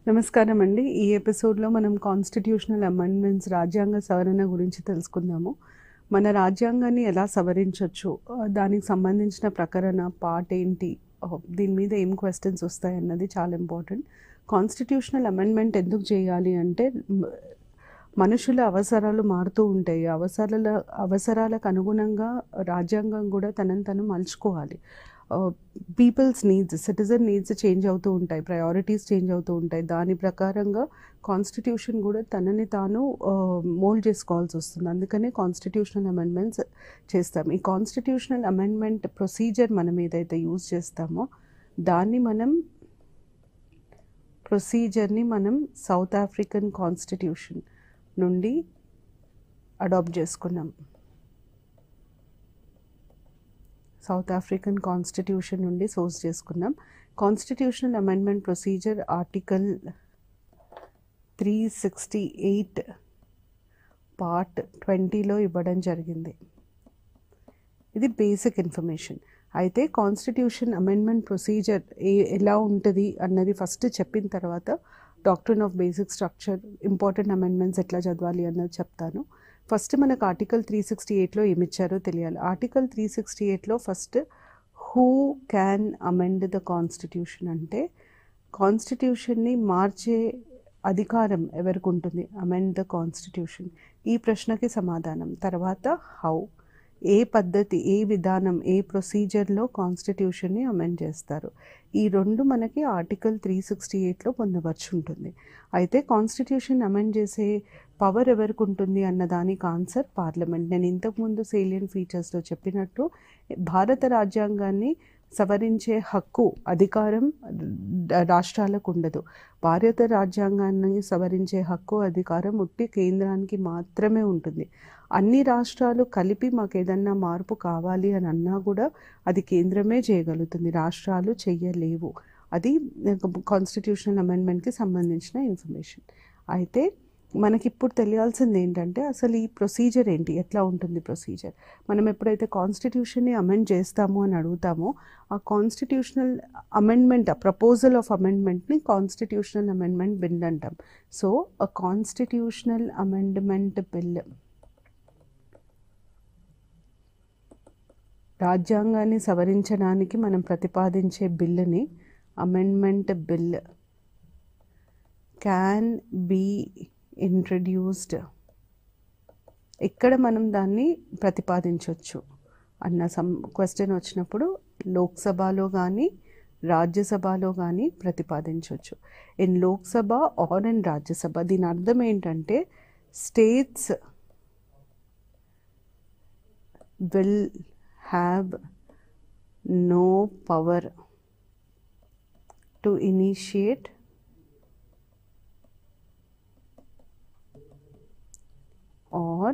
నమస్కారం అండి ఈ ఎపిసోడ్లో మనం కాన్స్టిట్యూషనల్ అమెండ్మెంట్స్ రాజ్యాంగ సవరణ గురించి తెలుసుకుందాము మన రాజ్యాంగాన్ని ఎలా సవరించవచ్చు ఆ, దానికి సంబంధించిన ప్రకరణ పార్ట్ ఏంటి ఆ, దీని మీద ఏం క్వశ్చన్స్ వస్తాయి అన్నది చాలా ఇంపార్టెంట్ కాన్స్టిట్యూషనల్ అమెండ్మెంట్ ఎందుకు చేయాలి అంటే మ్, మనుషుల అవసరాలు మారుతూ ఉంటాయి అవసరాల అవసరాలకు అనుగుణంగా రాజ్యాంగం కూడా తనని తను మలుచుకోవాలి people's needs citizen needs change అవుతూ ఉంటాయి ప్రయారిటీస్ చేంజ్ అవుతూ ఉంటాయి దాని ప్రకారంగా కాన్స్టిట్యూషన్ కూడా తనని తాను మోల్డ్ చేసుకోవాల్సి వస్తుంది అందుకనే కాన్స్టిట్యూషనల్ అమెండ్మెంట్స్ చేస్తాం ఈ కాన్స్టిట్యూషనల్ అమెండ్మెంట్ ప్రొసీజర్ మనం ఏదైతే యూజ్ చేస్తామో దాన్ని మనం ప్రొసీజర్ని మనం సౌత్ ఆఫ్రికన్ కాన్స్టిట్యూషన్ నుండి అడాప్ట్ చేసుకున్నాం సౌత్ ఆఫ్రికన్ కాన్స్టిట్యూషన్ నుండి సోర్స్ చేసుకున్నాం constitutional amendment procedure article three sixty eight part ట్వంటీలో ఇవ్వడం జరిగింది ఇది బేసిక్ ఇన్ఫర్మేషన్ అయితే కాన్స్టిట్యూషన్ అమెండ్మెంట్ ప్రొసీజర్ ఏ ఎలా ఉంటుంది అన్నది ఫస్ట్ చెప్పిన తర్వాత doctrine of basic structure important amendments ఎట్లా చదవాలి అన్నది చెప్తాను ఫస్ట్ మనకు ఆర్టికల్ త్రీ సిక్స్టీ ఎయిట్లో ఏమిచ్చారో తెలియాలి ఆర్టికల్ త్రీ సిక్స్టీ ఎయిట్లో first who can amend the constitution అంటే కాన్స్టిట్యూషన్ని మార్చే అధికారం ఎవరికి ఉంటుంది అమెండ్ ద కాన్స్టిట్యూషన్ ఈ ప్రశ్నకి సమాధానం తర్వాత హౌ ఏ పద్ధతి ఏ విధానం ఏ ప్రొసీజర్లో కాన్స్టిట్యూషన్ని అమెండ్ చేస్తారు ఈ రెండు మనకి ఆర్టికల్ త్రీ సిక్స్టీ ఎయిట్లో పొందవచ్చు ఉంటుంది అయితే కాన్స్టిట్యూషన్ అమెండ్ చేసే పవర్ ఎవరికి ఉంటుంది అన్న దానికి ఆన్సర్ పార్లమెంట్ నేను ఇంతకుముందు సేలియన్ ఫీచర్స్లో చెప్పినట్టు భారత రాజ్యాంగాన్ని సవరించే హక్కు అధికారం ర- రాష్ట్రాలకు ఉండదు భారత రాజ్యాంగాన్ని సవరించే హక్కు అధికారం ఉట్టి కేంద్రానికి మాత్రమే ఉంటుంది అన్ని రాష్ట్రాలు కలిపి మాకు ఏదన్నా మార్పు కావాలి అని అన్నా కూడా అది కేంద్రమే చేయగలుగుతుంది రాష్ట్రాలు చెయ్యలేవు అది కాన్స్టిట్యూషనల్ అమెండ్మెంట్కి సంబంధించిన ఇన్ఫర్మేషన్ అయితే మనకి ఇప్పుడు తెలియాల్సింది ఏంటంటే అసలు ఈ ప్రొసీజర్ ఏంటి ఎట్లా ఉంటుంది ప్రొసీజర్ మనం ఎప్పుడైతే కాన్స్టిట్యూషన్ని అమెండ్ చేస్తామో అని అడుగుతామో ఆ కాన్స్టిట్యూషనల్ అమెండ్మెంట్ ఆ ప్రపోజల్ ఆఫ్ అమెండ్మెంట్ని కాన్స్టిట్యూషనల్ అమెండ్మెంట్ బిల్ అంటాం so uh constitutional amendment bill రాజ్యాంగాన్ని సవరించడానికి మనం ప్రతిపాదించే బిల్లుని amendment bill can be introduced ఇక్కడ మనం దాన్ని ప్రతిపాదించవచ్చు అన్న సమ్ క్వశ్చన్ వచ్చినప్పుడు లోక్సభలో కానీ రాజ్యసభలో కానీ ప్రతిపాదించవచ్చు in Lok Sabha or in Rajya Sabha దీని అర్థం ఏంటంటే states will have no power to initiate or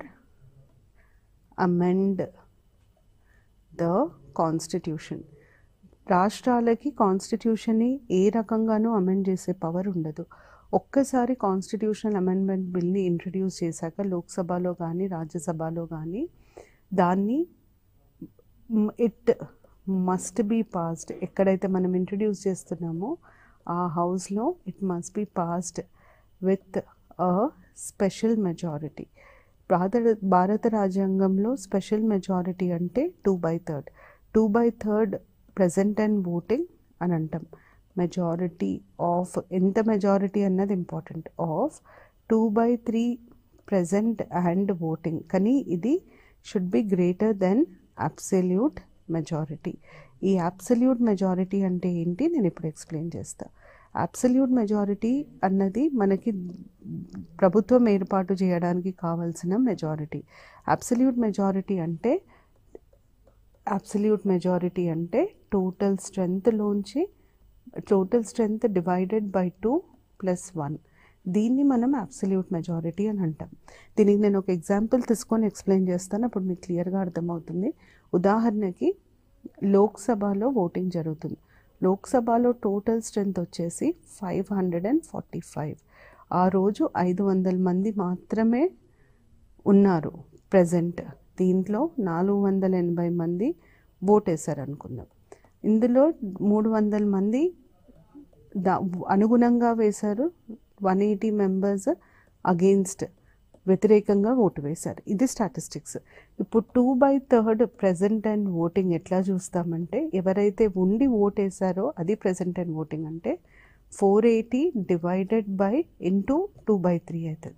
amend the constitution రాష్ట్రాలకి కాన్స్టిట్యూషన్ని ఏ రకంగానూ అమెండ్ చేసే పవర్ ఉండదు ఒక్కసారి కాన్స్టిట్యూషనల్ అమెండ్మెంట్ బిల్ని ఇంట్రడ్యూస్ చేశాక లోక్సభలో కానీ రాజ్యసభలో కానీ దాన్ని ఇట్ మస్ట్ బీ పాస్డ్ ఎక్కడైతే మనం ఇంట్రడ్యూస్ చేస్తున్నామో ఆ హౌస్లో it must be passed with a special majority భారత భారత రాజ్యాంగంలో స్పెషల్ మెజారిటీ అంటే two by third two by third present and voting అని అంటాం మెజారిటీ ఆఫ్ ఎంత మెజారిటీ అన్నది important of two by three present and voting కానీ ఇది should be greater than absolute majority ఈ అబ్సల్యూట్ మెజారిటీ అంటే ఏంటి నేను ఇప్పుడు ఎక్స్ప్లెయిన్ చేస్తా అబ్సల్యూట్ మెజారిటీ అన్నది మనకి ప్రభుత్వం ఏర్పాటు చేయడానికి కావాల్సిన మెజారిటీ అబ్సల్యూట్ మెజారిటీ అంటే అబ్సల్యూట్ మెజారిటీ అంటే టోటల్ స్ట్రెంగ్త్లోంచి total strength divided by two plus one దీన్ని మనం అబ్సల్యూట్ మెజారిటీ అని అంటాం దీనికి నేను ఒక ఎగ్జాంపుల్ తీసుకొని ఎక్స్ప్లెయిన్ చేస్తాను అప్పుడు మీకు క్లియర్గా అర్థమవుతుంది ఉదాహరణకి లోక్సభలో ఓటింగ్ జరుగుతుంది లోక్సభలో టోటల్ స్ట్రెంగ్త్ వచ్చేసి five hundred and forty five ఆ రోజు ఐదు వందల మంది మాత్రమే ఉన్నారు ప్రజెంట్ దీంట్లో నాలుగు వందల ఎనభై మంది ఓటేశారు అనుకుందాం ఇందులో మూడు వందల మంది దా అనుగుణంగా వేశారు వన్ ఎయిటీ మెంబర్స్ అగెయిన్స్ట్ వ్యతిరేకంగా ఓటు వేశారు ఇది స్టాటిస్టిక్స్ ఇప్పుడు two by third present and voting ఎట్లా చూస్తామంటే ఎవరైతే ఉండి ఓటేశారో అది ప్రజెంట్ అండ్ ఓటింగ్ అంటే four eighty divided by into two by three అవుతుంది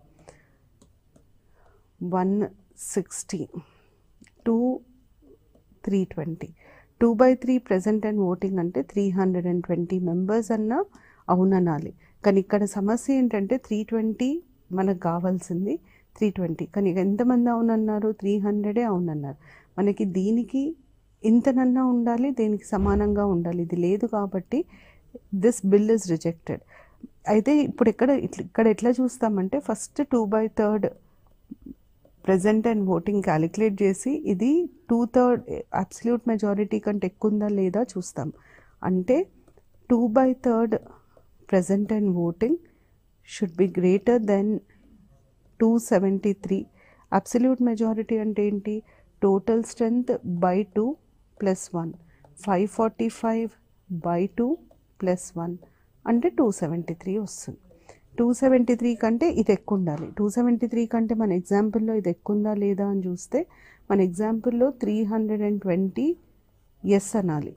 one sixty two three twenty two by three present and voting అంటే three hundred and twenty members అన్న అవుననాలి కానీ ఇక్కడ సమస్య ఏంటంటే త్రీ ట్వంటీ మనకు కావాల్సింది త్రీ ట్వంటీ కానీ ఎంతమంది అవునన్నారు త్రీ హండ్రెడే అవునన్నారు మనకి దీనికి ఇంతనన్నా ఉండాలి దీనికి సమానంగా ఉండాలి ఇది లేదు కాబట్టి దిస్ బిల్ ఇస్ రిజెక్టెడ్ అయితే ఇప్పుడు ఎక్కడ ఇట్ల- ఇక్కడ ఎట్లా చూస్తామంటే first two by third present and voting calculate చేసి ఇది టూ థర్డ్ అబ్సల్యూట్ మెజారిటీ కంటే ఎక్కువ ఉందా లేదా చూస్తాం అంటే two by third present and voting should be greater than two seventy three absolute majority అంటే ఏంటి total strength by two plus one five forty five by two plus one అంటే two seventy three వస్తుంది two seventy three కంటే ఇది ఎక్కువ ఉండాలి two seventy three కంటే మన ఎగ్జాంపుల్లో ఇది ఎక్కువ ఉందా లేదా అని చూస్తే మన ఎగ్జాంపుల్లో three hundred and twenty yes అనాలి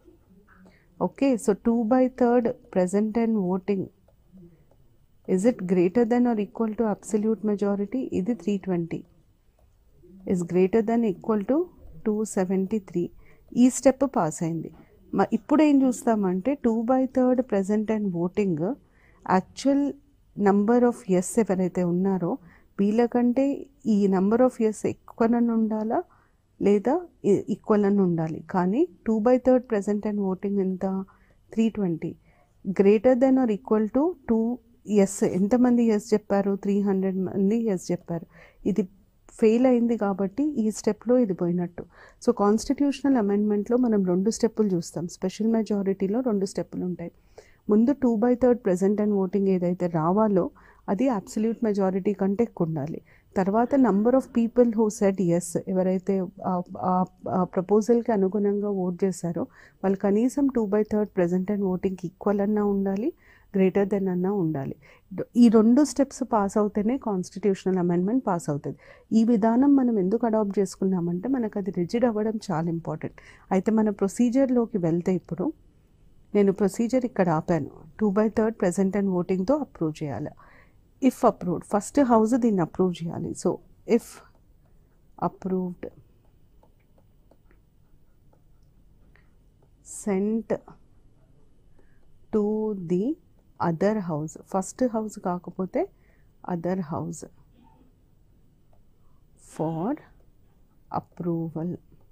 okay so two by third present and voting is it greater than or equal to absolute majority ఇది three twenty is greater than equal to two seventy three ఈ step pass అయింది మ ఇప్పుడు ఏం చూస్తామంటే two by third present and voting actual number of yes ఎవరైతే ఉన్నారో వీళ్ళకంటే ఈ నంబర్ ఆఫ్ ఎస్ ఎక్కువనని ఉండాలా లేదా ఈక్వల్ అని ఉండాలి కానీ two by third present and voting ఎంత three twenty greater than or equal to two yes ఎంతమంది ఎస్ చెప్పారు త్రీ హండ్రెడ్ మంది ఎస్ చెప్పారు ఇది ఫెయిల్ అయింది కాబట్టి ఈ స్టెప్లో ఇది పోయినట్టు సో కాన్స్టిట్యూషనల్ అమెండ్మెంట్లో మనం రెండు స్టెప్పులు చూస్తాం స్పెషల్ మెజారిటీలో రెండు స్టెప్పులు ఉంటాయి ముందు two by third present and voting ఏదైతే రావాలో అది అబ్సల్యూట్ మెజారిటీ కంటే ఎక్కువ ఉండాలి తర్వాత number of people who said yes ఎవరైతే ఆ ప్రపోజల్కి అనుగుణంగా ఓట్ చేశారో వాళ్ళు కనీసం two by third present and ఓటింగ్కి ఈక్వల్ అన్నా ఉండాలి గ్రేటర్ దెన్ అన్నా ఉండాలి ఈ రెండు స్టెప్స్ పాస్ అవుతేనే కాన్స్టిట్యూషనల్ అమెండ్మెంట్ పాస్ అవుతుంది ఈ విధానం మనం ఎందుకు అడాప్ట్ చేసుకున్నామంటే మనకు అది రిజిడ్ అవ్వడం చాలా ఇంపార్టెంట్ అయితే మన ప్రొసీజర్లోకి వెళ్తే ఇప్పుడు నేను ప్రొసీజర్ ఇక్కడ ఆపాను two by third present and ఓటింగ్తో అప్రూవ్ చేయాలి ఇఫ్ అప్రూవ్డ్ ఫస్ట్ హౌస్ దీన్ని అప్రూవ్ చేయాలి so if approved sent to the other house first house కాకపోతే అదర్ హౌస్ ఫార్ అప్రూవల్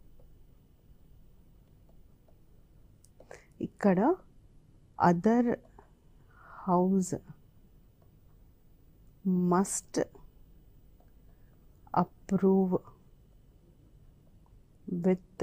ఇక్కడ other house must approve with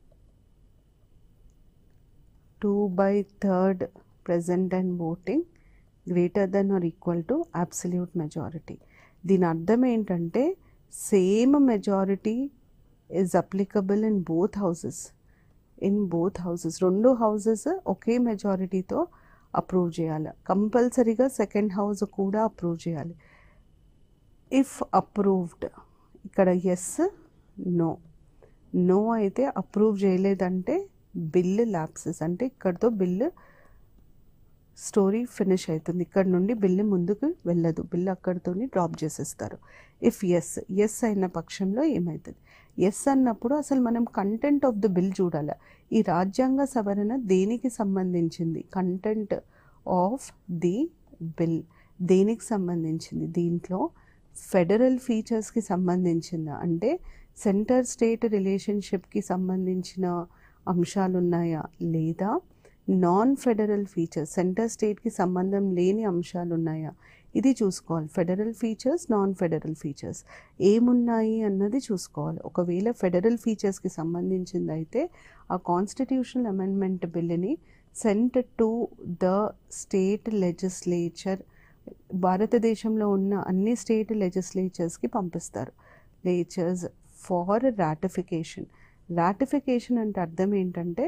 two by third present and voting greater than or equal to absolute majority దీని అర్థం ఏంటంటే same majority is applicable in both houses in both houses రెండు houses ఒకే మెజారిటీతో approve చేయాలి కంపల్సరీగా second house కూడా approve చేయాలి if approved ఇక్కడ ఎస్ నో నో అయితే అప్రూవ్ చేయలేదంటే బిల్ ల్యాప్సెస్ అంటే ఇక్కడతో బిల్లు స్టోరీ ఫినిష్ అవుతుంది ఇక్కడ నుండి బిల్లు ముందుకు వెళ్ళదు బిల్లు అక్కడితోని డ్రాప్ చేసేస్తారు ఇఫ్ ఎస్ ఎస్ అయిన పక్షంలో ఏమవుతుంది ఎస్ అన్నప్పుడు అసలు మనం కంటెంట్ ఆఫ్ ద బిల్ చూడాలి ఈ రాజ్యాంగ సవరణ దేనికి సంబంధించింది కంటెంట్ ఆఫ్ ది బిల్ దేనికి సంబంధించింది దీంట్లో ఫెడరల్ ఫీచర్స్కి సంబంధించిందా అంటే సెంటర్ స్టేట్ రిలేషన్షిప్కి సంబంధించిన అంశాలు ఉన్నాయా లేదా నాన్ ఫెడరల్ ఫీచర్స్ సెంటర్ స్టేట్కి సంబంధం లేని అంశాలు ఉన్నాయా ఇది చూసుకోవాలి federal features non federal features ఏమున్నాయి అన్నది చూసుకోవాలి ఒకవేళ ఫెడరల్ ఫీచర్స్కి సంబంధించింది అయితే ఆ కాన్స్టిట్యూషనల్ అమెండ్మెంట్ బిల్లుని sent to the state legislature భారతదేశంలో ఉన్న అన్ని స్టేట్ లెజిస్లేచర్స్కి పంపిస్తారు లేచర్స్ ఫార్ రాటిఫికేషన్ రాటిఫికేషన్ అంటే అర్థం ఏంటంటే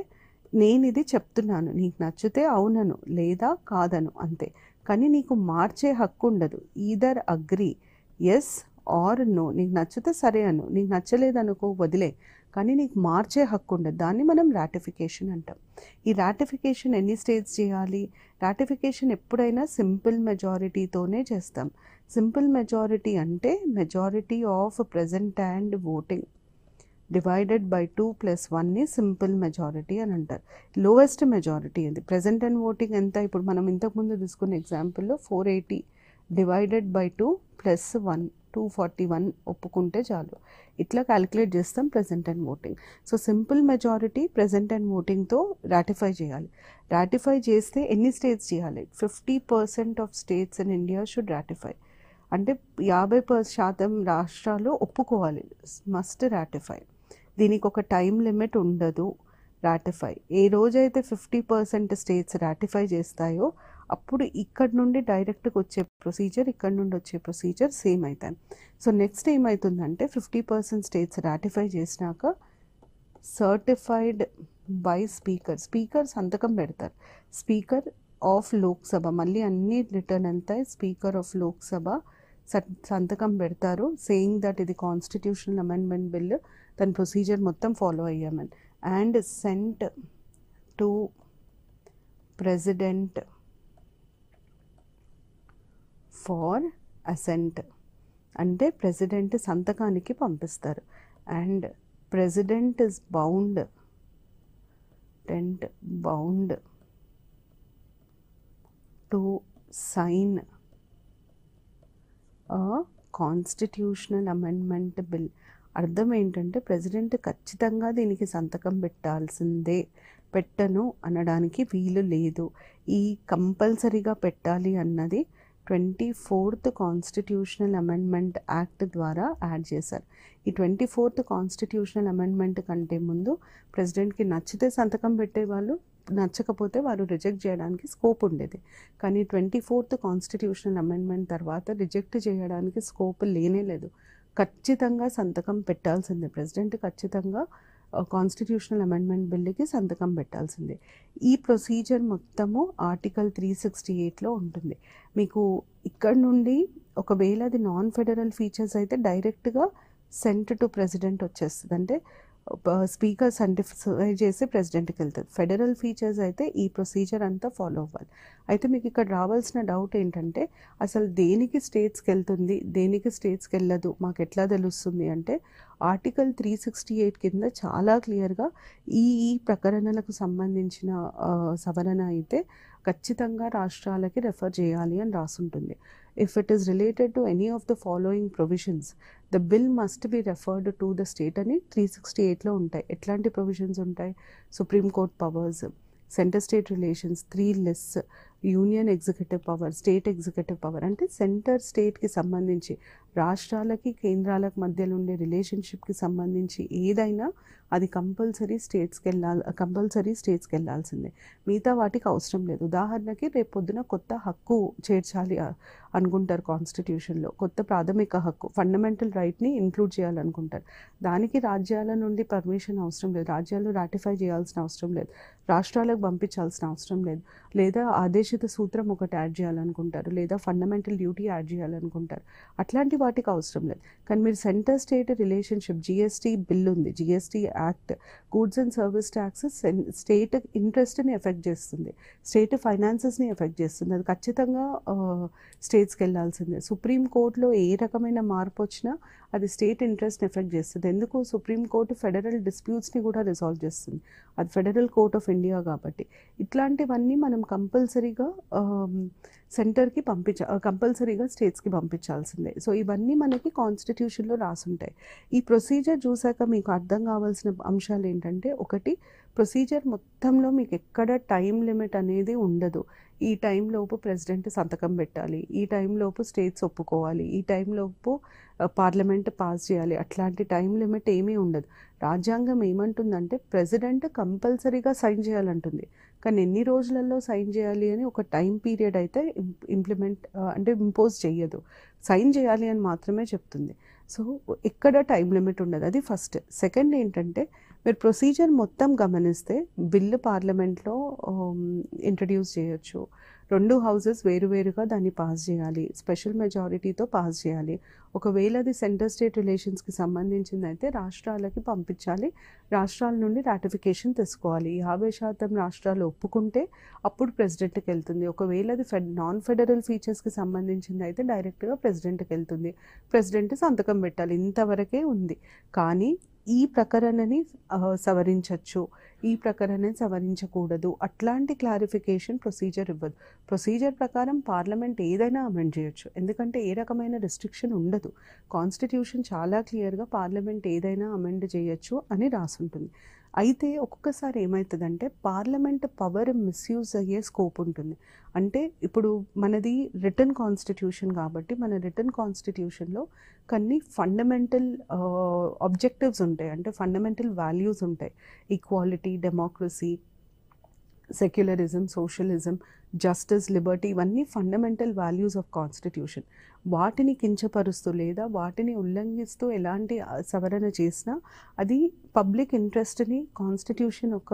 నేను ఇది చెప్తున్నాను నీకు నచ్చితే అవునను లేదా కాదను అంతే కానీ నీకు మార్చే హక్కు ఉండదు either agree yes or no నీకు నచ్చితే సరే అను నీకు నచ్చలేదనుకో వదిలే కానీ నీకు మార్చే హక్కు ఉండదు దాన్ని మనం రాటిఫికేషన్ అంటాం ఈ రాటిఫికేషన్ ఎన్ని స్టేట్స్ చేయాలి రాటిఫికేషన్ ఎప్పుడైనా సింపుల్ మెజారిటీతోనే చేస్తాం సింపుల్ మెజారిటీ అంటే majority of present and voting divided by two plus వన్ని సింపుల్ మెజారిటీ అని అంటారు లోయెస్ట్ మెజారిటీ అది ప్రజెంట్ అండ్ ఓటింగ్ ఎంత ఇప్పుడు మనం ఇంతకుముందు తీసుకున్న ఎగ్జాంపుల్లో four eighty divided by two plus one two forty one ఒప్పుకుంటే చాలు ఇట్లా క్యాలిక్యులేట్ చేస్తాం present and voting so simple majority present and ఓటింగ్తో రాటిఫై చేయాలి రాటిఫై చేస్తే ఎన్ని స్టేట్స్ చేయాలి fifty percent of states in India should ratify అంటే యాభై పర్ శాతం రాష్ట్రాలు ఒప్పుకోవాలి మస్ట్ రాటిఫై దీనికి ఒక టైం లిమిట్ ఉండదు రాటిఫై ఏ రోజైతే ఫిఫ్టీ పర్సెంట్ స్టేట్స్ రాటిఫై చేస్తాయో అప్పుడు ఇక్కడ నుండి డైరెక్ట్గా వచ్చే ప్రొసీజర్ ఇక్కడ నుండి వచ్చే ప్రొసీజర్ సేమ్ అవుతాయి సో నెక్స్ట్ ఏమవుతుందంటే ఫిఫ్టీ పర్సెంట్ స్టేట్స్ రాటిఫై చేసినాక సర్టిఫైడ్ బై స్పీకర్ స్పీకర్ సంతకం పెడతారు స్పీకర్ ఆఫ్ లోక్సభ మళ్ళీ అన్ని రిటర్న్ వెళ్తాయి స్పీకర్ ఆఫ్ లోక్సభ స- సంతకం పెడతారు సేయింగ్ దట్ ఇది కాన్స్టిట్యూషనల్ అమెండ్మెంట్ బిల్ దాని ప్రొసీజర్ మొత్తం ఫాలో అయ్యామని and sent to president for assent అంటే ప్రెసిడెంట్ సంతకానికి పంపిస్తారు అండ్ ప్రెసిడెంట్ ఇస్ బౌండ్ టెంట్ bound to sign constitutional amendment bill అర్థం ఏంటంటే ప్రెసిడెంట్ ఖచ్చితంగా దీనికి సంతకం పెట్టాల్సిందే పెట్టను అనడానికి వీలు లేదు ఈ కంపల్సరీగా పెట్టాలి అన్నది twenty fourth constitutional amendment act ద్వారా యాడ్ చేశారు ఈ ట్వంటీ ఫోర్త్ కాన్స్టిట్యూషనల్ అమెండ్మెంట్ కంటే ముందు ప్రెసిడెంట్కి నచ్చితే సంతకం పెట్టేవాళ్ళు నచ్చకపోతే వారు రిజెక్ట్ చేయడానికి స్కోప్ ఉండేది కానీ ట్వంటీ ఫోర్త్ కాన్స్టిట్యూషనల్ అమెండ్మెంట్ తర్వాత రిజెక్ట్ చేయడానికి స్కోప్ లేనే లేదు ఖచ్చితంగా సంతకం పెట్టాల్సిందే ప్రెసిడెంట్ ఖచ్చితంగా కాన్స్టిట్యూషనల్ అమెండ్మెంట్ బిల్లుకి సంతకం పెట్టాల్సిందే ఈ ప్రొసీజర్ మొత్తము ఆర్టికల్ త్రీ సిక్స్టీ ఎయిట్లో ఉంటుంది మీకు ఇక్కడ నుండి ఒకవేళ అది నాన్ ఫెడరల్ ఫీచర్స్ అయితే డైరెక్ట్గా సెంట్ టు ప్రెసిడెంట్ వచ్చేస్తుంది అంటే స్పీకర్ సర్టిఫై చేసి ప్రెసిడెంట్కి వెళ్తుంది ఫెడరల్ ఫీచర్స్ అయితే ఈ ప్రొసీజర్ అంతా ఫాలో అవ్వాలి అయితే మీకు ఇక్కడ రావాల్సిన డౌట్ ఏంటంటే అసలు దేనికి స్టేట్స్కి వెళ్తుంది దేనికి స్టేట్స్కి వెళ్ళదు మాకు ఎట్లా తెలుస్తుంది అంటే ఆర్టికల్ త్రీ సిక్స్టీ ఎయిట్ కింద చాలా క్లియర్గా ఈ ఈ ప్రకరణలకు సంబంధించిన ఆ, సవరణ అయితే ఖచ్చితంగా రాష్ట్రాలకి రెఫర్ చేయాలి అని రాసుంటుంది if it is related to any of the following provisions the bill must be referred to the state అని త్రీ సిక్స్టీ ఎయిట్లో ఉంటాయి ఎట్లాంటి ప్రొవిజన్స్ ఉంటాయి supreme court powers centre state relations three less union executive power state executive power అంటే centre స్టేట్కి సంబంధించి రాష్ట్రాలకి కేంద్రాలకు మధ్యలో ఉండే రిలేషన్షిప్కి సంబంధించి ఏదైనా అది కంపల్సరీ స్టేట్స్కి వెళ్ళాలి కంపల్సరీ స్టేట్స్కి వెళ్ళాల్సిందే మిగతా వాటికి అవసరం లేదు ఉదాహరణకి రేపు పొద్దున కొత్త హక్కు చేర్చాలి ఆ, అనుకుంటారు కాన్స్టిట్యూషన్లో కొత్త ప్రాథమిక హక్కు ఫండమెంటల్ రైట్ని ఇంక్లూడ్ చేయాలనుకుంటారు దానికి రాజ్యాల నుండి పర్మిషన్ అవసరం లేదు రాజ్యాలు రాటిఫై చేయాల్సిన అవసరం లేదు రాష్ట్రాలకు పంపించాల్సిన అవసరం లేదు లేదా ఆదేశిత సూత్రం ఒకటి యాడ్ చేయాలనుకుంటారు లేదా ఫండమెంటల్ డ్యూటీ యాడ్ చేయాలనుకుంటారు అట్లాంటి వాటికి అవసరం లేదు కానీ మీరు centre state relationship GST bill ఉంది GST act goods and service tax state ఇంట్రెస్ట్ని ఎఫెక్ట్ చేస్తుంది స్టేట్ ఫైనాన్సెస్ని ఎఫెక్ట్ చేస్తుంది అది ఖచ్చితంగా స్టేట్స్కి వెళ్ళాల్సిందే సుప్రీం కోర్టులో ఏ రకమైన మార్పు వచ్చినా అది స్టేట్ ఇంట్రెస్ట్ని ఎఫెక్ట్ చేస్తుంది ఎందుకు సుప్రీం కోర్టు ఫెడరల్ డిస్ప్యూట్స్ని కూడా రిసాల్వ్ చేస్తుంది అది ఫెడరల్ కోర్ట్ ఆఫ్ ఇండియా కాబట్టి ఇట్లాంటివన్నీ మనం కంపల్సరీగా సెంటర్కి పంపించ కంపల్సరీగా స్టేట్స్కి పంపించాల్సిందే సో ఇవన్నీ మనకి కాన్స్టిట్యూషన్లో రాసుంటాయి ఈ ప్రొసీజర్ చూసాక మీకు అర్థం కావాల్సిన అంశాలు ఏంటంటే ఒకటి ప్రొసీజర్ మొత్తంలో మీకు ఎక్కడ టైం లిమిట్ అనేది ఉండదు ఈ టైంలోపు ప్రెసిడెంట్ సంతకం పెట్టాలి ఈ టైంలోపు స్టేట్స్ ఒప్పుకోవాలి ఈ టైంలోపు పార్లమెంట్ పాస్ చేయాలి అట్లాంటి టైం లిమిట్ ఏమీ ఉండదు రాజ్యాంగం ఏమంటుందంటే ప్రెసిడెంట్ కంపల్సరీగా సైన్ చేయాలంటుంది కానీ ఎన్ని రోజులలో సైన్ చేయాలి అని ఒక టైం పీరియడ్ అయితే ఇంప్లిమెంట్ అంటే ఇంపోజ్ చేయదు సైన్ చేయాలి అని మాత్రమే చెప్తుంది సో ఎక్కడ టైం లిమిట్ ఉండదు అది ఫస్ట్ సెకండ్ ఏంటంటే మీరు ప్రొసీజర్ మొత్తం గమనిస్తే బిల్లు పార్లమెంట్లో ఇంట్రడ్యూస్ చేయొచ్చు రెండు హౌసెస్ వేరువేరుగా దాన్ని పాస్ చేయాలి స్పెషల్ మెజారిటీతో పాస్ చేయాలి ఒకవేళ అది సెంటర్ స్టేట్ రిలేషన్స్కి సంబంధించింది అయితే రాష్ట్రాలకి పంపించాలి రాష్ట్రాల నుండి రాటిఫికేషన్ తెచ్చుకోవాలి యాభై శాతం రాష్ట్రాలు ఒప్పుకుంటే అప్పుడు ప్రెసిడెంట్కి వెళ్తుంది ఒకవేళ అది ఫెడ్ నాన్ ఫెడరల్ ఫీచర్స్కి సంబంధించింది అయితే డైరెక్ట్గా ప్రెసిడెంట్కి వెళ్తుంది ప్రెసిడెంట్ సంతకం పెట్టాలి ఇంతవరకే ఉంది కానీ ఈ ప్రకరణని ఆ, సవరించవచ్చు ఈ ప్రకరణని సవరించకూడదు అట్లాంటి క్లారిఫికేషన్ ప్రొసీజర్ ఇవ్వదు ప్రొసీజర్ ప్రకారం పార్లమెంట్ ఏదైనా అమెండ్ చేయొచ్చు ఎందుకంటే ఏ రకమైన రెస్ట్రిక్షన్ ఉండదు కాన్స్టిట్యూషన్ చాలా క్లియర్గా పార్లమెంట్ ఏదైనా అమెండ్ చేయొచ్చు అని రాసుంటుంది అయితే ఒక్కొక్కసారి ఏమవుతుందంటే పార్లమెంట్ పవర్ మిస్యూజ్ అయ్యే స్కోప్ ఉంటుంది అంటే ఇప్పుడు మనది రిటర్న్ కాన్స్టిట్యూషన్ కాబట్టి మన రిటర్న్ కాన్స్టిట్యూషన్లో కొన్ని ఫండమెంటల్ ఆబ్జెక్టివ్స్ ఉంటాయి అంటే ఫండమెంటల్ వాల్యూస్ ఉంటాయి equality democracy secularism socialism justice liberty ఇవన్నీ ఫండమెంటల్ వాల్యూస్ ఆఫ్ కాన్స్టిట్యూషన్ వాటిని కించపరుస్తూ లేదా వాటిని ఉల్లంఘిస్తూ ఎలాంటి ఆ, సవరణ చేసినా అది పబ్లిక్ ఇంట్రెస్ట్ని కాన్స్టిట్యూషన్ ఒక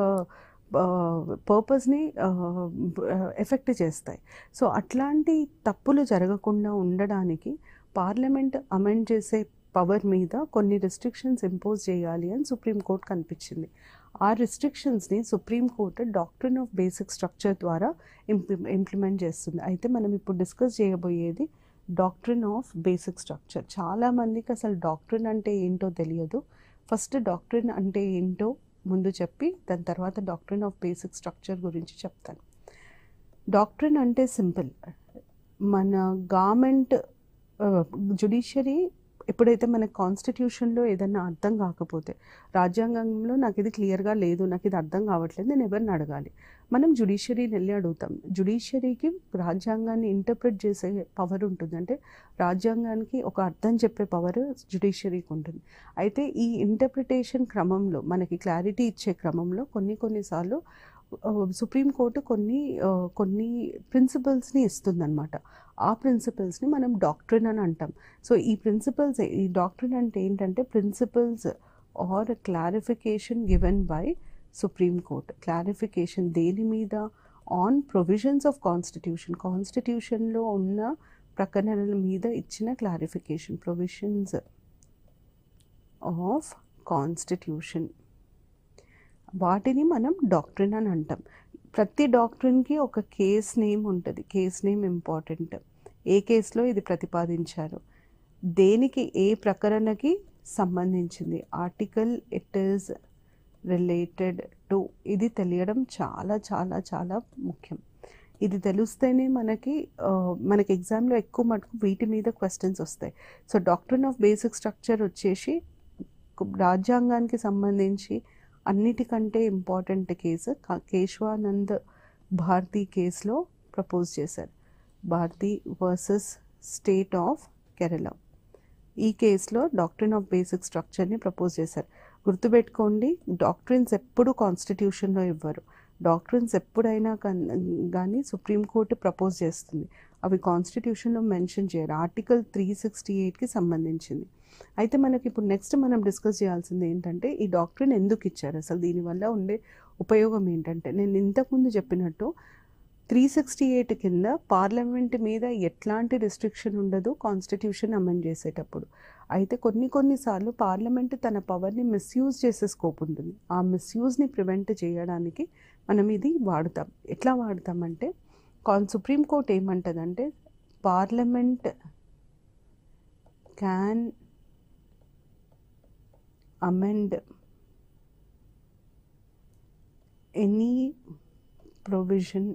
పర్పస్ని ఎఫెక్ట్ చేస్తాయి సో అట్లాంటి తప్పులు జరగకుండా ఉండడానికి పార్లమెంట్ అమెండ్ చేసే పవర్ మీద కొన్ని రెస్ట్రిక్షన్స్ ఇంపోజ్ చేయాలి అని సుప్రీంకోర్టు కనిపించింది ఆ రెస్ట్రిక్షన్స్ని supreme court doctrine of basic structure ద్వారా ఇంప్లి ఇంప్లిమెంట్ చేస్తుంది అయితే మనం ఇప్పుడు డిస్కస్ చేయబోయేది డాక్ట్రిన్ ఆఫ్ బేసిక్ స్ట్రక్చర్ చాలామందికి అసలు డాక్ట్రిన్ అంటే ఏంటో తెలియదు ఫస్ట్ డాక్ట్రిన్ అంటే ఏంటో ముందు చెప్పి దాని తర్వాత డాక్ట్రిన్ ఆఫ్ బేసిక్ స్ట్రక్చర్ గురించి చెప్తాను డాక్ట్రిన్ అంటే సింపుల్ మన గవర్నమెంట్ జుడిషియరీ ఎప్పుడైతే మన కాన్స్టిట్యూషన్లో ఏదన్నా అర్థం కాకపోతే రాజ్యాంగంలో నాకు ఇది క్లియర్గా లేదు నాకు ఇది అర్థం కావట్లేదు నేను ఎవరిని అడగాలి మనం జుడిషియరీని వెళ్ళి అడుగుతాం జుడిషియరీకి రాజ్యాంగాన్ని ఇంటర్ప్రిట్ చేసే పవర్ ఉంటుంది అంటే రాజ్యాంగానికి ఒక అర్థం చెప్పే పవర్ జుడిషియరీకి ఉంటుంది అయితే ఈ ఇంటర్ప్రిటేషన్ క్రమంలో మనకి క్లారిటీ ఇచ్చే క్రమంలో కొన్ని కొన్నిసార్లు ఆ, సుప్రీంకోర్టు కొన్ని ఆ, కొన్ని ప్రిన్సిపల్స్ని ఇస్తుందన్నమాట ఆ ప్రిన్సిపల్స్ని మనం డాక్ట్రిన్ అని అంటాం సో ఈ ప్రిన్సిపల్స్ ఈ డాక్ట్రిన్ అంటే ఏంటంటే principles or clarification given by supreme court clarification దేని మీద ఆన్ ప్రొవిజన్స్ ఆఫ్ కాన్స్టిట్యూషన్ కాన్స్టిట్యూషన్లో ఉన్న ప్రకటనల మీద ఇచ్చిన క్లారిఫికేషన్ ప్రొవిజన్స్ ఆఫ్ కాన్స్టిట్యూషన్ వాటిని మనం డాక్ట్రిన్ అని అంటాం ప్రతి డాక్ట్రిన్కి ఒక కేస్ నేమ్ ఉంటుంది కేస్ నేమ్ ఇంపార్టెంట్ ఏ కేసులో ఇది ప్రతిపాదించారు దేనికి ఏ ప్రకరణకి సంబంధించింది article it is related to ఇది తెలియడం చాలా చాలా చాలా ముఖ్యం ఇది తెలిస్తేనే మనకి ఆ, మనకి ఎగ్జామ్లో ఎక్కువ మటుకు వీటి మీద క్వశ్చన్స్ వస్తాయి so doctrine of basic structure వచ్చేసి రాజ్యాంగానికి సంబంధించి అన్నిటికంటే ఇంపార్టెంట్ కేసు క- కేశవానంద్ భారతీ కేసులో ప్రపోజ్ చేశారు Bharati versus state of Kerala ఈ కేసులో డాక్ట్రిన్ ఆఫ్ బేసిక్ స్ట్రక్చర్ని ప్రపోజ్ చేశారు గుర్తుపెట్టుకోండి డాక్ట్రిన్స్ ఎప్పుడు కాన్స్టిట్యూషన్లో ఇవ్వరు డాక్ట్రిన్స్ ఎప్పుడైనా కన్- కానీ సుప్రీంకోర్టు ప్రపోజ్ చేస్తుంది అవి కాన్స్టిట్యూషన్లో మెన్షన్ చేయరు ఆర్టికల్ త్రీ సిక్స్టీ ఎయిట్కి సంబంధించింది అయితే మనకి ఇప్పుడు నెక్స్ట్ మనం డిస్కస్ చేయాల్సింది ఏంటంటే ఈ డాక్ట్రిన్ ఎందుకు ఇచ్చారు అసలు దీనివల్ల ఉండే ఉపయోగం ఏంటంటే నేను ఇంతకుముందు చెప్పినట్టు త్రీ సిక్స్టీ ఎయిట్ కింద పార్లమెంట్ మీద ఎట్లాంటి రెస్ట్రిక్షన్ ఉండదు కాన్స్టిట్యూషన్ అమెండ్ చేసేటప్పుడు అయితే కొన్ని కొన్నిసార్లు పార్లమెంట్ తన పవర్ని మిస్యూజ్ చేసే స్కోప్ ఉంటుంది ఆ మిస్యూజ్ని ప్రివెంట్ చేయడానికి మనం ఇది వాడుతాం ఎట్లా వాడతామంటే కాన్ సుప్రీంకోర్టు ఏమంటుందంటే parliament can amend any provision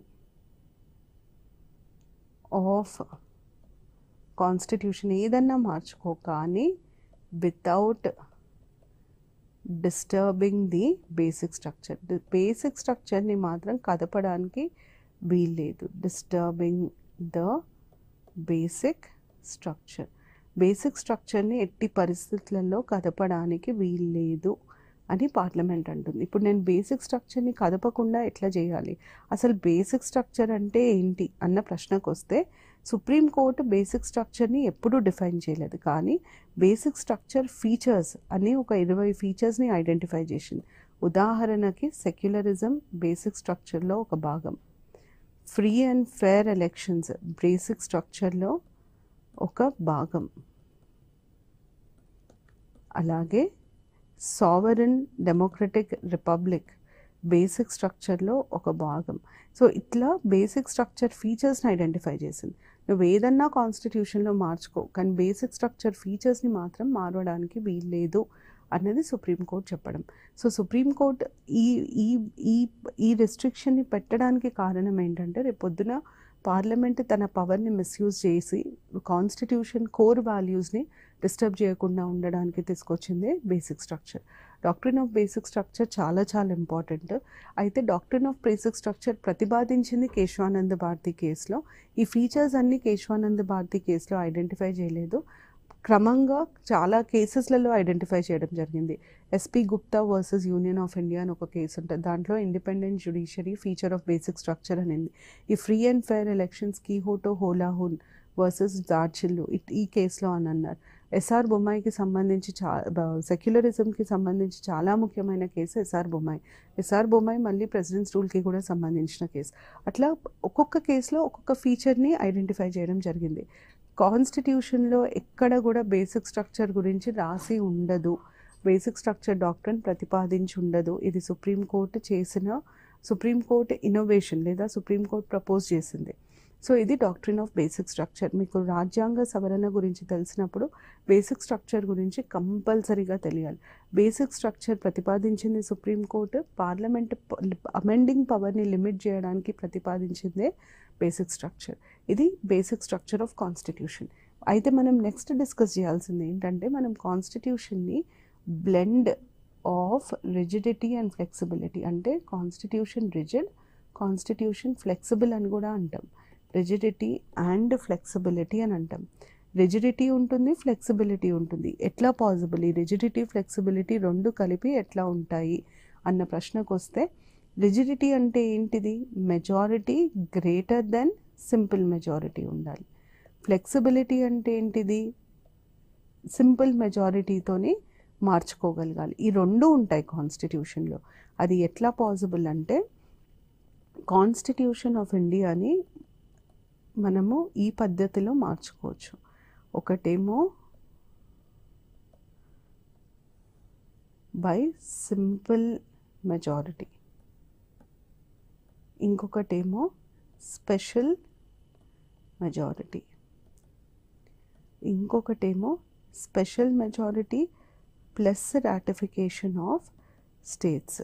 of constitution ఏదన్నా మార్చుకో కానీ without disturbing the basic structure basic స్ట్రక్చర్ని మాత్రం కదపడానికి వీల్లేదు disturbing the basic structure basic స్ట్రక్చర్ని ఎట్టి పరిస్థితులలో కదపడానికి వీల్లేదు అని పార్లమెంట్ అంటుంది ఇప్పుడు నేను బేసిక్ స్ట్రక్చర్ని కదపకుండా ఎట్లా చేయాలి అసలు బేసిక్ స్ట్రక్చర్ అంటే ఏంటి అన్న ప్రశ్నకు వస్తే సుప్రీంకోర్టు బేసిక్ స్ట్రక్చర్ని ఎప్పుడూ డిఫైన్ చేయలేదు కానీ బేసిక్ స్ట్రక్చర్ ఫీచర్స్ అని ఒక ఇరవై ఫీచర్స్ని ఐడెంటిఫై చేసింది ఉదాహరణకి సెక్యులరిజం బేసిక్ స్ట్రక్చర్లో ఒక భాగం free and fair elections basic స్ట్రక్చర్లో ఒక భాగం అలాగే సావరన్ డెమోక్రటిక్ రిపబ్లిక్ బేసిక్ స్ట్రక్చర్లో ఒక భాగం సో ఇట్లా బేసిక్ స్ట్రక్చర్ ఫీచర్స్ని ఐడెంటిఫై చేసింది నువ్వు ఏదన్నా కాన్స్టిట్యూషన్లో మార్చుకో కానీ బేసిక్ స్ట్రక్చర్ ఫీచర్స్ని మాత్రం మారడానికి వీల్లేదు అన్నది సుప్రీంకోర్టు చెప్పడం సో సుప్రీంకోర్టు ఈ ఈ ఈ ఈ రెస్ట్రిక్షన్ని పెట్టడానికి కారణం ఏంటంటే రేపు పొద్దున పార్లమెంట్ తన పవర్ని మిస్యూజ్ చేసి కాన్స్టిట్యూషన్ కోర్ వాల్యూస్ని డిస్టర్బ్ చేయకుండా ఉండడానికి తీసుకొచ్చిందే basic structure doctrine of basic structure చాలా చాలా ఇంపార్టెంట్ అయితే డాక్టరీన్ ఆఫ్ బేసిక్ స్ట్రక్చర్ ప్రతిపాదించింది కేశవానంద భారతి కేసులో ఈ ఫీచర్స్ అన్ని కేశవానంద భారతి కేసులో ఐడెంటిఫై చేయలేదు క్రమంగా చాలా కేసెస్లలో ఐడెంటిఫై చేయడం జరిగింది SP Gupta versus union of India అని ఒక కేసు ఉంటుంది దాంట్లో independent judiciary feature of basic structure అనింది ఈ free and fair elections Kihoto Hollohan versus Zachillhu ఇట్ ఈ కేసులో అని అన్నారు ఎస్ఆర్ బొమ్మాయికి సంబంధించి చా సెక్యులరిజంకి సంబంధించి చాలా ముఖ్యమైన case SR Bommai SR Bommai మళ్ళీ ప్రెసిడెంట్స్ రూల్కి కూడా సంబంధించిన కేసు అట్లా ఒక్కొక్క కేసులో ఒక్కొక్క ఫీచర్ని ఐడెంటిఫై చేయడం జరిగింది కాన్స్టిట్యూషన్లో ఎక్కడ కూడా బేసిక్ స్ట్రక్చర్ గురించి రాసి ఉండదు బేసిక్ స్ట్రక్చర్ డాక్టర్ ప్రతిపాదించి ఉండదు ఇది సుప్రీంకోర్టు చేసిన సుప్రీంకోర్టు ఇన్నోవేషన్ లేదా సుప్రీంకోర్టు ప్రపోజ్ చేసింది సో ఇది డాక్టరీన్ ఆఫ్ బేసిక్ స్ట్రక్చర్ మీకు రాజ్యాంగ సవరణ గురించి తెలిసినప్పుడు బేసిక్ స్ట్రక్చర్ గురించి కంపల్సరీగా తెలియాలి బేసిక్ స్ట్రక్చర్ ప్రతిపాదించింది సుప్రీంకోర్టు పార్లమెంట్ అమెండింగ్ పవర్ని లిమిట్ చేయడానికి ప్రతిపాదించిందే బేసిక్ స్ట్రక్చర్ ఇది బేసిక్ స్ట్రక్చర్ ఆఫ్ కాన్స్టిట్యూషన్ అయితే మనం నెక్స్ట్ డిస్కస్ చేయాల్సింది ఏంటంటే మనం కాన్స్టిట్యూషన్ని blend of rigidity and flexibility అంటే కాన్స్టిట్యూషన్ రిజిడ్ కాన్స్టిట్యూషన్ ఫ్లెక్సిబుల్ అని కూడా అంటాం రిజిడిటీ అండ్ ఫ్లెక్సిబిలిటీ అని అంటాం రిజిడిటీ ఉంటుంది ఫ్లెక్సిబిలిటీ ఉంటుంది ఎట్లా పాసిబుల్ ఈ రిజిడిటీ ఫ్లెక్సిబిలిటీ రెండు కలిపి ఎట్లా ఉంటాయి అన్న ప్రశ్నకు వస్తే రిజిడిటీ అంటే ఏంటిది majority greater than simple majority ఉండాలి ఫ్లెక్సిబిలిటీ అంటే ఏంటిది సింపుల్ మెజారిటీతోని మార్చుకోగలగాలి ఈ రెండు ఉంటాయి కాన్స్టిట్యూషన్లో అది ఎట్లా పాసిబుల్ అంటే కాన్స్టిట్యూషన్ ఆఫ్ ఇండియాని మనము ఈ పద్ధతిలో మార్చుకోవచ్చు ఒకటేమో బై సింపుల్ మెజారిటీ ఇంకొకటేమో స్పెషల్ మెజారిటీ ఇంకొకటేమో special majority plus ratification of states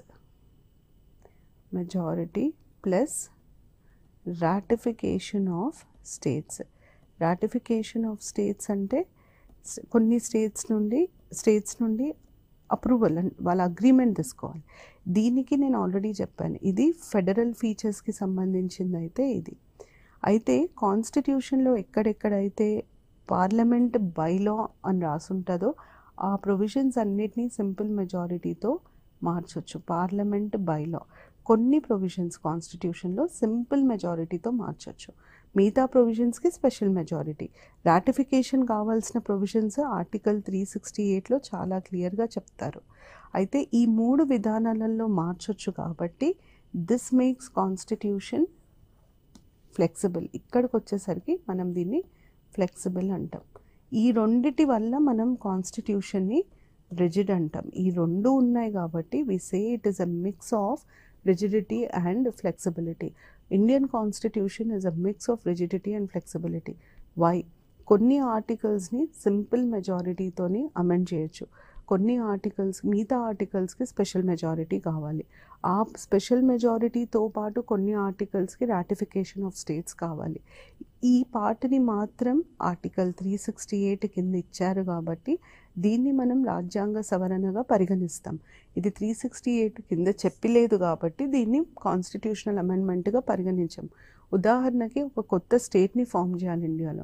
majority plus ratification of states ratification of states అంటే స్- కొన్ని స్టేట్స్ నుండి స్టేట్స్ నుండి అప్రూవల్ వాళ్ళ అగ్రిమెంట్ తీసుకోవాలి దీనికి నేను ఆల్రెడీ చెప్పాను ఇది ఫెడరల్ ఫీచర్స్కి సంబంధించింది అయితే ఇది అయితే కాన్స్టిట్యూషన్లో ఎక్కడెక్కడైతే పార్లమెంట్ బైలా అని రాసుంటుందో ఆ ప్రొవిజన్స్ అన్నిటినీ సింపుల్ మెజారిటీతో మార్చొచ్చు పార్లమెంట్ బైలా కొన్ని ప్రొవిజన్స్ కాన్స్టిట్యూషన్లో సింపుల్ మెజారిటీతో మార్చొచ్చు మిగతా ప్రొవిజన్స్కి స్పెషల్ మెజారిటీ రాటిఫికేషన్ కావాల్సిన ప్రొవిజన్స్ ఆర్టికల్ త్రీ సిక్స్టీ ఎయిట్లో చాలా క్లియర్గా చెప్తారు అయితే ఈ మూడు విధానాలలో మార్చొచ్చు కాబట్టి దిస్ మేక్స్ కాన్స్టిట్యూషన్ ఫ్లెక్సిబుల్ ఇక్కడికి వచ్చేసరికి మనం దీన్ని ఫ్లెక్సిబుల్ అంటాం ఈ రెండిటి వల్ల మనం కాన్స్టిట్యూషన్ని రిజిడ్ అంటాం ఈ రెండు ఉన్నాయి కాబట్టి we say it is a mix of rigidity and flexibility Indian constitution is a mix of rigidity and flexibility why కొన్ని ఆర్టికల్స్ని సింపుల్ మెజారిటీతోని అమెండ్ చేయొచ్చు కొన్ని ఆర్టికల్స్ మిగతా ఆర్టికల్స్కి స్పెషల్ మెజారిటీ కావాలి ఆ స్పెషల్ మెజారిటీతో పాటు కొన్ని ఆర్టికల్స్కి రాటిఫికేషన్ ఆఫ్ స్టేట్స్ కావాలి ఈ పార్ట్ని మాత్రం ఆర్టికల్ త్రీ సిక్స్టీ ఎయిట్ కింద ఇచ్చారు కాబట్టి దీన్ని మనం రాజ్యాంగ సవరణగా పరిగణిస్తాం ఇది త్రీ సిక్స్టీ ఎయిట్ కింద చెప్పలేదు కాబట్టి దీన్ని కాన్స్టిట్యూషనల్ అమెండ్మెంట్గా పరిగణించాం ఉదాహరణకి ఒక కొత్త స్టేట్ని ఫామ్ చేయాలి ఇండియాలో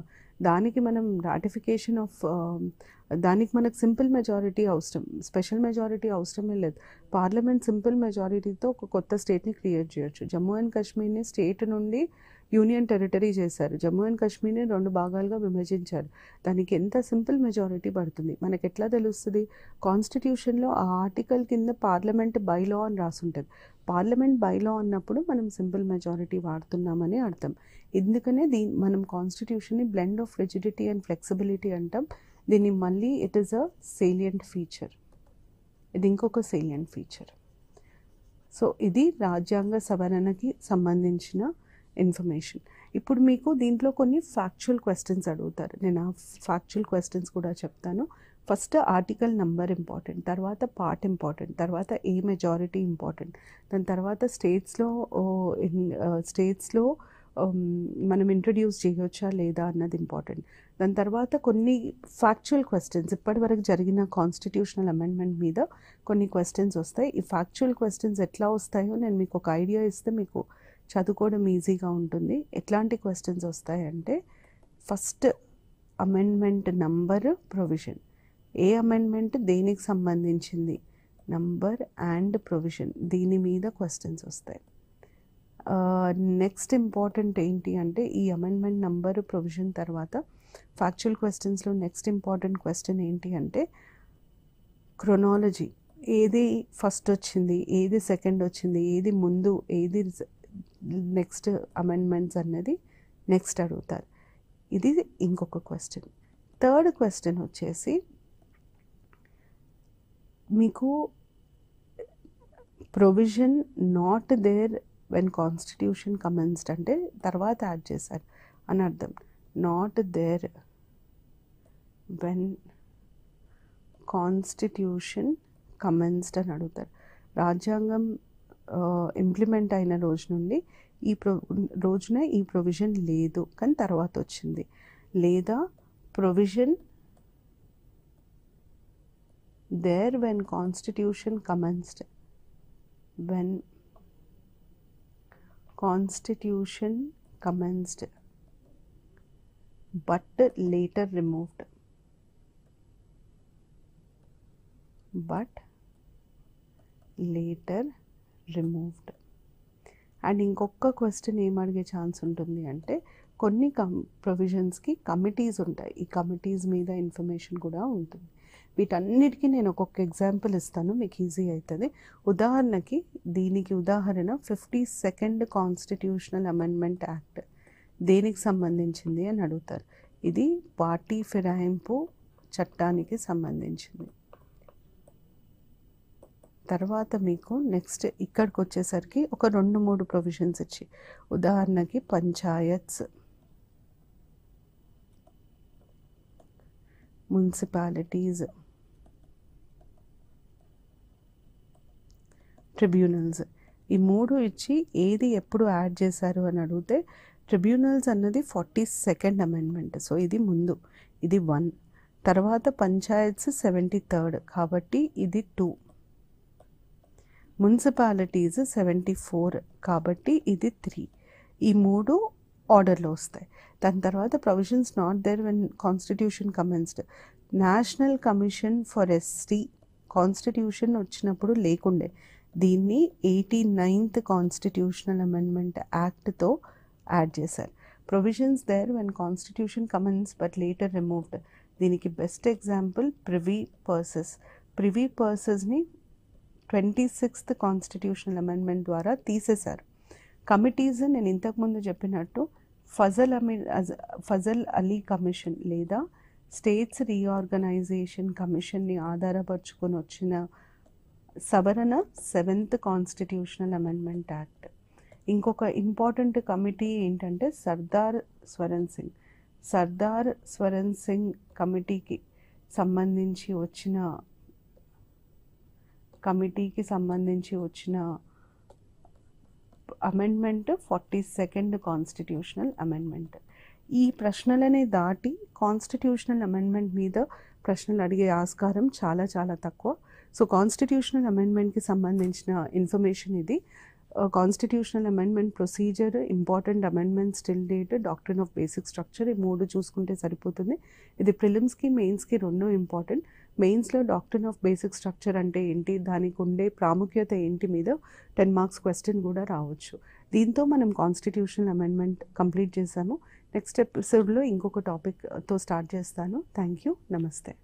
దానికి మనం రాటిఫికేషన్ ఆఫ్ దానికి మనకు సింపుల్ మెజారిటీ అవసరం స్పెషల్ మెజారిటీ అవసరమే లేదు పార్లమెంట్ సింపుల్ మెజారిటీతో ఒక కొత్త స్టేట్ని క్రియేట్ చేయొచ్చు జమ్మూ అండ్ కాశ్మీర్ని స్టేట్ నుండి యూనియన్ టెరిటరీ చేశారు జమ్మూ అండ్ కాశ్మీర్ని రెండు భాగాలుగా విభజించారు దానికి ఎంత సింపుల్ మెజారిటీ పడుతుంది మనకి ఎట్లా తెలుస్తుంది కాన్స్టిట్యూషన్లో ఆ ఆర్టికల్ కింద పార్లమెంట్ బైలా అని రాసుంటుంది పార్లమెంట్ బైలా అన్నప్పుడు మనం సింపుల్ మెజారిటీ వాడుతున్నామని అర్థం ఎందుకనే దీ మనం కాన్స్టిట్యూషన్ని blend of rigidity and flexibility అంటాం దీన్ని మళ్ళీ it is a salient feature ఇది ఇంకొక సేలియంట్ ఫీచర్ సో ఇది రాజ్యాంగ సవరణకి సంబంధించిన ఇన్ఫర్మేషన్ ఇప్పుడు మీకు దీంట్లో కొన్ని ఫ్యాక్చువల్ క్వశ్చన్స్ అడుగుతారు నేను ఆ ఫ్యాక్చువల్ క్వశ్చన్స్ కూడా చెప్తాను ఫస్ట్ ఆర్టికల్ నంబర్ ఇంపార్టెంట్ తర్వాత పార్ట్ ఇంపార్టెంట్ తర్వాత ఏ మెజారిటీ ఇంపార్టెంట్ దాని తర్వాత స్టేట్స్లో స్టేట్స్లో మనం ఇంట్రడ్యూస్ చేయవచ్చా లేదా అన్నది ఇంపార్టెంట్ దాని తర్వాత కొన్ని ఫ్యాక్చువల్ క్వశ్చన్స్ ఇప్పటివరకు జరిగిన కాన్స్టిట్యూషనల్ అమెండ్మెంట్ మీద కొన్ని క్వశ్చన్స్ వస్తాయి ఈ ఫ్యాక్చువల్ క్వశ్చన్స్ ఎట్లా వస్తాయో నేను మీకు ఒక ఐడియా ఇస్తే మీకు చదువుకోవడం ఈజీగా ఉంటుంది ఎట్లాంటి క్వశ్చన్స్ వస్తాయంటే ఫస్ట్ అమెండ్మెంట్ నంబర్ ప్రొవిజన్ ఏ అమెండ్మెంట్ దేనికి సంబంధించింది నంబర్ అండ్ ప్రొవిజన్ దీని మీద క్వశ్చన్స్ వస్తాయి నెక్స్ట్ ఇంపార్టెంట్ ఏంటి అంటే ఈ అమెండ్మెంట్ నంబర్ ప్రొవిజన్ తర్వాత ఫ్యాక్చువల్ క్వశ్చన్స్లో నెక్స్ట్ ఇంపార్టెంట్ క్వశ్చన్ ఏంటి అంటే క్రొనాలజీ ఏది ఫస్ట్ వచ్చింది ఏది సెకండ్ వచ్చింది ఏది ముందు ఏది నెక్స్ట్ అమెండ్మెంట్స్ అన్నది నెక్స్ట్ అడుగుతారు ఇది ఇంకొక క్వశ్చన్ థర్డ్ క్వశ్చన్ వచ్చేసి మీకు provision not there when constitution commenced అంటే తర్వాత యాడ్ చేశారు అని అర్థం not there when constitution commenced అని అడుగుతారు రాజ్యాంగం ఇంప్లిమెంట్ అయిన రోజు నుండి ఈ ప్రొ రోజున ఈ ప్రొవిజన్ లేదు కానీ తర్వాత వచ్చింది లేదా provision there when constitution commenced when constitution commenced but later removed but later removed and ఇంకొక క్వశ్చన్ ఏం అడిగే ఛాన్స్ ఉంటుంది అంటే కొన్ని కమ్ ప్రొవిజన్స్కి కమిటీస్ ఉంటాయి ఈ కమిటీస్ మీద ఇన్ఫర్మేషన్ కూడా ఉంటుంది వీటన్నిటికీ నేను ఒక్కొక్క ఎగ్జాంపుల్ ఇస్తాను మీకు ఈజీ అవుతుంది ఉదాహరణకి దీనికి ఉదాహరణ fifty second constitutional amendment act దేనికి సంబంధించింది అని అడుగుతారు ఇది పార్టీ ఫిరాయింపు చట్టానికి సంబంధించింది తర్వాత మీకు నెక్స్ట్ ఇక్కడికి వచ్చేసరికి ఒక రెండు మూడు ప్రొవిజన్స్ ఇచ్చి ఉదాహరణకి పంచాయత్స్ మున్సిపాలిటీస్ ట్రిబ్యునల్స్ ఈ మూడు ఇచ్చి ఏది ఎప్పుడు యాడ్ చేశారు అని అడిగితే ట్రిబ్యునల్స్ అన్నది ఫార్టీ సెకండ్ అమెండ్మెంట్ సో ఇది ముందు ఇది వన్ తర్వాత పంచాయత్స్ సెవెంటీ థర్డ్ కాబట్టి ఇది టూ మున్సిపాలిటీస్ సెవెంటీ ఫోర్ కాబట్టి ఇది త్రీ ఈ మూడు ఆర్డర్లో వస్తాయి దాని తర్వాత provisions not there when constitution commenced national commission for ST constitution వచ్చినప్పుడు లేకుండే దీన్ని ఎయిటీ నైన్త్ కాన్స్టిట్యూషనల్ అమెండ్మెంట్ యాక్ట్తో యాడ్ చేశారు provisions there when constitution commence but later removed దీనికి best example privy purses privy పర్సెస్ని ట్వంటీ సిక్స్త్ కాన్స్టిట్యూషనల్ అమెండ్మెంట్ ద్వారా తీసేశారు committees నేను ఇంతకుముందు చెప్పినట్టు ఫజల్ అమీ ఫజల్ అలీ కమిషన్ లేదా స్టేట్స్ రీఆర్గనైజేషన్ కమిషన్ని ఆధారపరుచుకొని వచ్చిన సవరణ సెవెంత్ కాన్స్టిట్యూషనల్ అమెండ్మెంట్ యాక్ట్ ఇంకొక ఇంపార్టెంట్ కమిటీ ఏంటంటే సర్దార్ స్వరణ్ సింగ్ సర్దార్ స్వరణ్ సింగ్ కమిటీకి సంబంధించి వచ్చిన కమిటీకి సంబంధించి వచ్చిన amendment forty second constitutional amendment ఈ ప్రశ్నలని దాటి కాన్స్టిట్యూషనల్ అమెండ్మెంట్ మీద ప్రశ్నలు అడిగే ఆస్కారం చాలా చాలా తక్కువ సో కాన్స్టిట్యూషనల్ అమెండ్మెంట్కి సంబంధించిన ఇన్ఫర్మేషన్ ఇది constitutional amendment procedure important amendment still date doctrine of basic structure ఈ మూడు చూసుకుంటే సరిపోతుంది ఇది ప్రిలిమ్స్కి మెయిన్స్కి రెండు ఇంపార్టెంట్ మెయిన్స్లో డాక్టరీన్ ఆఫ్ బేసిక్ స్ట్రక్చర్ అంటే ఏంటి దానికి ఉండే ప్రాముఖ్యత ఏంటి మీద టెన్ మార్క్స్ క్వశ్చన్ కూడా రావచ్చు దీంతో మనం కాన్స్టిట్యూషనల్ అమెండ్మెంట్ కంప్లీట్ చేసాము నెక్స్ట్ ఎపిసోడ్లో ఇంకొక టాపిక్తో స్టార్ట్ చేస్తాను థ్యాంక్ యూ నమస్తే